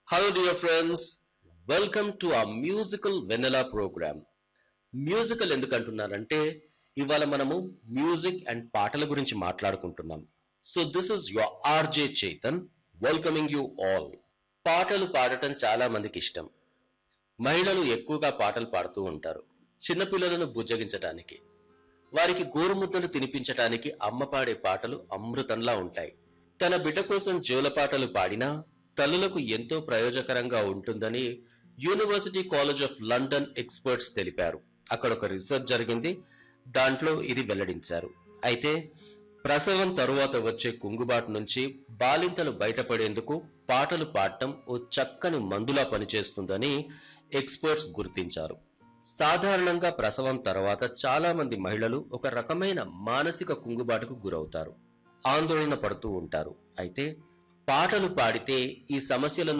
Hello, dear friends. Welcome to our musical vanilla program. Musical ఎందుకు అంటున్నానంటే ఇవాళ మనము మ్యూజిక్ అండ్ పాటల గురించి మాట్లాడుకుంటున్నాం so this is your RJ Chetan welcoming you all పాటలు పాడటం చాలా మందికి ఇష్టం మహిళలు ఎక్కువగా పాటలు పాడుతూ ఉంటారు చిన్నపిల్లలను బుజ్జగించటానికి వారికి గోరుముద్దలు తినిపించటానికి అమ్మ పాడే పాటలు అమృతంలా ఉంటాయి తన బిడ్డ కోసం జోలపాటలు పాడినా తల్లులకు ఎంతో ప్రయోజకరంగా ఉంటుందని university college of London experts తెలిపారు అక్కడ ఒక రీసెర్చ్ జరిగింది దాంట్లో ఇది వెల్లడించారు అయితే ప్రసవం తరువాత వచ్చే కుంగుబాటు నుంచి బాలింతలు బయటపడేందుకు పాటలు పాడటం ఓ చక్కని మందులా పనిచేస్తుందని ఎక్స్పర్ట్స్ గుర్తించారు సాధారణంగా ప్రసవం తర్వాత చాలా మంది మహిళలు ఒక రకమైన మానసిక కుంగుబాటుకు గురవుతారు ఆందోళన పడుతూ ఉంటారు అయితే పాటలు పాడితే ఈ సమస్యల